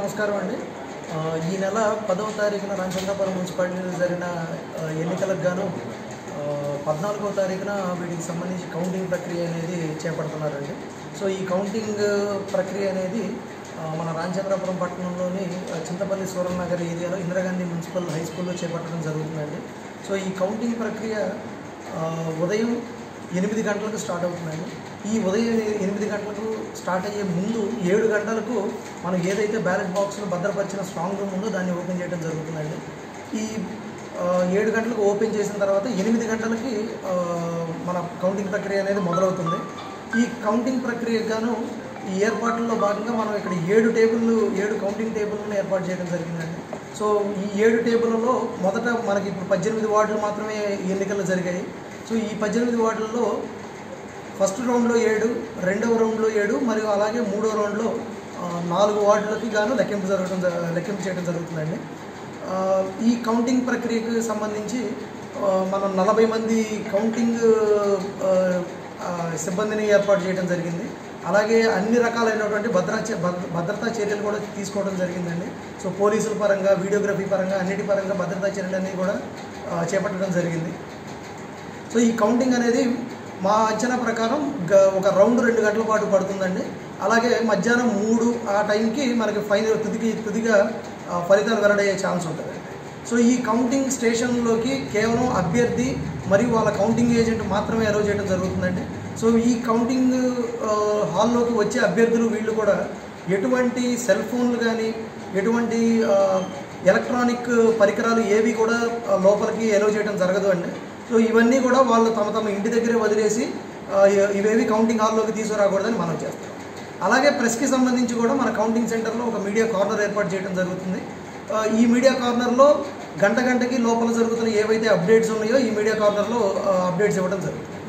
నమస్కారం అండి ఆ, ఈ నెల పదవ తారీఖున రామచంద్రపురం మున్సిపాలిటీలో జరిగిన ఆ, ఎన్నికలకు గాను ఆ, పద్నాలుగో తారీఖున వీటికి సంబంధించి కౌంటింగ్ ప్రక్రియ అనేది చేపడుతున్నారండి సో ఈ కౌంటింగ్ ప్రక్రియ అనేది ఆ, మన రామచంద్రపురం పట్టణంలోని ఆ, చింతపల్లి సూరనగర్ ఏరియాలో ఇందిరాగాంధీ మున్సిపల్ హై స్కూల్లో చేపట్టడం జరుగుతుందండి సో ఈ కౌంటింగ్ ప్రక్రియ ఆ, ఉదయం ఎనిమిది గంటలకు స్టార్ట్ అవుతుందండి ఈ ఉదయం ఎనిమిది గంటలకు స్టార్ట్ అయ్యే ముందు ఏడు గంటలకు మనం ఏదైతే బ్యాలెట్ బాక్స్ను భద్రపరిచిన స్ట్రాంగ్ రూమ్ ఉందో దాన్ని ఓపెన్ చేయడం జరుగుతుందండి ఈ ఆ, ఏడు గంటలకు ఓపెన్ చేసిన తర్వాత ఎనిమిది గంటలకి ఆ, మన కౌంటింగ్ ప్రక్రియ అనేది మొదలవుతుంది ఈ కౌంటింగ్ ప్రక్రియకు గాను ఈ ఏర్పాట్లలో భాగంగా మనం ఇక్కడ ఏడు టేబుల్లు ఏడు కౌంటింగ్ టేబుల్లను ఏర్పాటు చేయడం జరిగిందండి సో ఈ ఏడు టేబుల్లలో మొదట మనకి ఇప్పుడు పద్దెనిమిది వార్డులు మాత్రమే ఎన్నికలు జరిగాయి సో ఈ పద్దెనిమిది వార్డులలో ఫస్ట్ రౌండ్లో ఏడు రెండవ రౌండ్లో ఏడు మరియు అలాగే మూడో రౌండ్లో ఆ, నాలుగు వార్డులకి గాను లెక్కింపు జరగడం జ- లెక్కింపు చేయడం జరుగుతుందండి ఆ, ఈ కౌంటింగ్ ప్రక్రియకు సంబంధించి ఆ, మనం నలభై మంది కౌంటింగ్ ఆ, ఆ, సిబ్బందిని ఏర్పాటు చేయడం జరిగింది అలాగే అన్ని రకాలైనటువంటి భద్రా భద్ర- భద్రతా చర్యలు కూడా తీసుకోవడం జరిగిందండి సో పోలీసుల పరంగా వీడియోగ్రఫీ పరంగా అన్నిటి పరంగా భద్రతా చర్యలన్నీ కూడా ఆ, చేపట్టడం జరిగింది సో ఈ కౌంటింగ్ అనేది మా అంచనా ప్రకారం గ- ఒక రౌండ్ రెండు గంటల పాటు పడుతుందండి అలాగే మధ్యాహ్నం మూడు ఆ టైంకి మనకి ఫైనల్ తుదికి తుదిగా ఆ, ఫలితాలు వెల్లడయ్యే ఛాన్స్ ఉంటుంది సో ఈ కౌంటింగ్ స్టేషన్లోకి కేవలం అభ్యర్థి మరియు వాళ్ళ కౌంటింగ్ ఏజెంట్ మాత్రమే అలౌ చేయడం జరుగుతుందండి సో ఈ కౌంటింగ్ ఆ, హాల్లోకి వచ్చే అభ్యర్థులు వీళ్ళు కూడా ఎటువంటి సెల్ ఫోన్లు కానీ ఎటువంటి ఆ, ఎలక్ట్రానిక్ పరికరాలు ఏవి కూడా ఆ, లోపలికి ఎలో చేయడం జరగదు అండి సో ఇవన్నీ కూడా వాళ్ళు తమ తమ ఇంటి దగ్గరే వదిలేసి ఆ, ఇ- ఇవేవి కౌంటింగ్ హాల్లోకి తీసుకురాకూడదని మనం చేస్తాం అలాగే ప్రెస్కి సంబంధించి కూడా మన కౌంటింగ్ సెంటర్లో ఒక మీడియా కార్నర్ ఏర్పాటు చేయడం జరుగుతుంది ఆ, ఈ మీడియా కార్నర్లో గంట గంటకి లోపల జరుగుతున్న ఏవైతే అప్డేట్స్ ఉన్నాయో ఈ మీడియా కార్నర్లో ఆ, అప్డేట్స్ ఇవ్వడం జరుగుతుంది